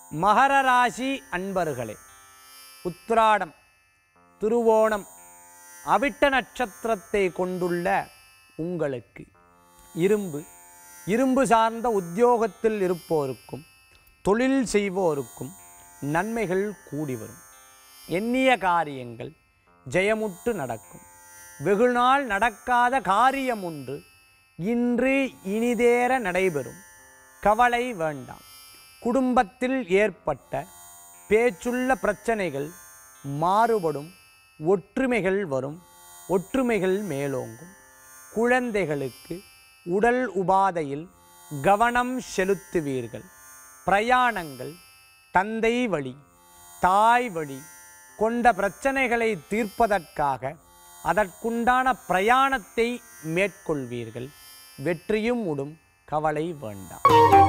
மகர ராசி அன்பர்களே உத்திராடம் திருவோணம் அவிட்ட நட்சத்திரத்தை கொண்டுள்ள உங்களுக்கு இரும்பு இரும்பு சார்ந்த உத்தியோகத்தில் இருப்போருக்கும் தொழில் செய்வோருக்கும் நன்மைகள் கூடி வரும் எண்ணிய காரியங்கள் ஜெயமுற்று நடக்கும் வெகுநாள் நடக்காத காரியம் ஒன்று இன்று இனிதேற நடைபெறும் கவலை வேண்டாம் குடும்பத்தில் ஏற்பட்ட பேச்சுள்ள பிரச்சனைகள் மாறுபடும் ஒற்றுமைகள் வரும் ஒற்றுமைகள் மேலோங்கும் குழந்தைகளுக்கு உடல் உபாதையில் கவனம் செலுத்துவீர்கள் பிரயாணங்கள் தந்தை வழி தாய் வழி கொண்ட பிரச்சனைகளை தீர்ப்பதற்காக அதற்குண்டான பிரயாணத்தை மேற்கொள்வீர்கள் வெற்றியும் உடும் கவலை வேண்டாம்